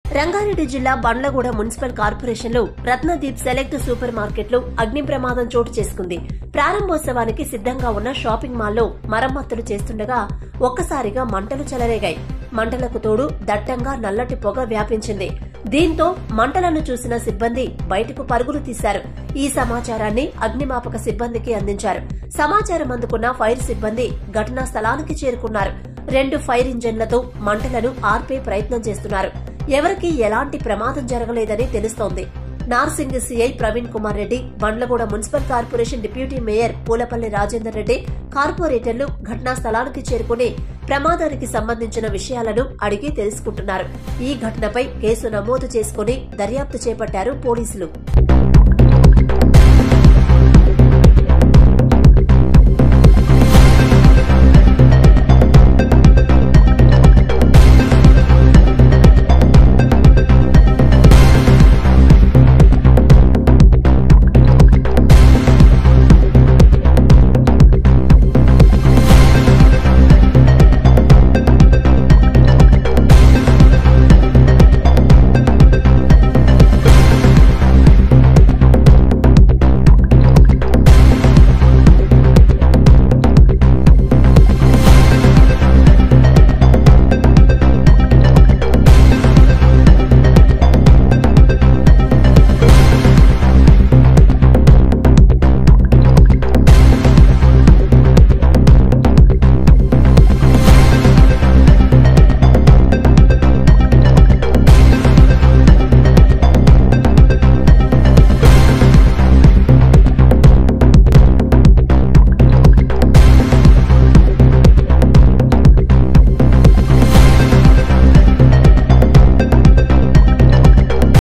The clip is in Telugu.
రంగారెడ్డి జిల్లా బండ్లగూడ మున్సిపల్ కార్పొరేషన్లో రత్నదీప్ సెలెక్ట్ సూపర్ మార్కెట్లో అగ్ని ప్రమాదం చోటు చేసుకుంది ప్రారంభోత్సవానికి సిద్ధంగా ఉన్న షాపింగ్ మాల్లో మరమ్మతులు చేస్తుండగా ఒక్కసారిగా మంటలు చెలరేగాయి మంటలకు తోడు దట్టంగా నల్లటి పొగ వ్యాపించింది దీంతో మంటలను చూసిన సిబ్బంది బయటకు పరుగులు తీశారు ఈ సమాచారాన్ని అగ్నిమాపక సిబ్బందికి అందించారు సమాచారం అందుకున్న ఫైర్ సిబ్బంది ఘటనా స్థలానికి చేరుకున్నారు రెండు ఫైర్ ఇంజన్లతో మంటలను ఆర్పే ప్రయత్నం చేస్తున్నారు ఎవరికీ ఎలాంటి ప్రమాదం జరగలేదని తెలుస్తోంది Narsingi CI Praveen Kumar Reddy Bandlaguda municipal corporation deputy mayor Pulapalli Rajender Reddy కార్పొరేటర్లు ఘటనా స్థలానికి చేరుకుని ప్రమాదానికి సంబంధించిన విషయాలను అడిగి తెలుసుకుంటున్నారు ఈ ఘటనపై కేసు నమోదు చేసుకుని దర్యాప్తు చేపట్టారు పోలీసులు